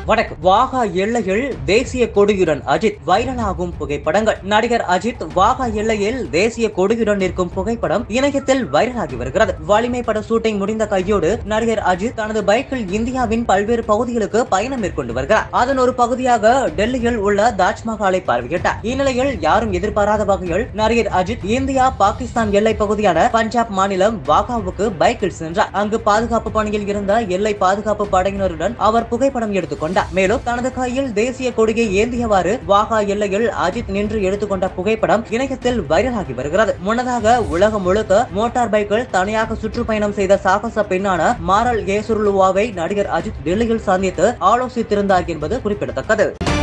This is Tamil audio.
வணக்கம் வாகா எல்லையில் தேசிய கொடியுடன் அஜித் வைரலாகும் புகைப்படங்கள் நடிகர் அஜித் வாகா எல்லையில் தேசிய கொடியுடன் நிற்கும் புகைப்படம் இணையத்தில் வைரலாகி வருகிறது வலிமை பட ஷூட்டிங் முடிந்த கையோடு நடிகர் அஜித் தனது பைக்கில் இந்தியாவின் பல்வேறு பகுதிகளுக்கு பயணம் மேற்கொண்டு வருகிறார் அதன் ஒரு பகுதியாக டெல்லியில் உள்ள தாஜ்மஹாலை பார்வையிட்டார் இந்நிலையில் யாரும் எதிர்பாராத வகையில் நடிகர் அஜித் இந்தியா பாகிஸ்தான் எல்லை பகுதியான பஞ்சாப் மாநிலம் வாகாவுக்கு பைக்கில் சென்றார் அங்கு பாதுகாப்பு பணியில் இருந்த எல்லை பாதுகாப்பு படையினருடன் அவர் புகைப்படம் எடுத்துக்கொண்டார் மேலும் தனது கையில் தேசிய கொடியை ஏந்தியவாறு வாகா எல்லையில் அஜித் நின்று எடுத்துக்கொண்ட புகைப்படம் இணையத்தில் வைரலாகி வருகிறது முன்னதாக உலகம் முழுக்க மோட்டார் பைக்கில் தனியாக சுற்றுப்பயணம் செய்த சாகச பெண்ணான மாரல் ஏசுருலுவாவை நடிகர் அஜித் டெல்லியில் சந்தித்து ஆலோசித்திருந்தார் என்பது குறிப்பிடத்தக்கது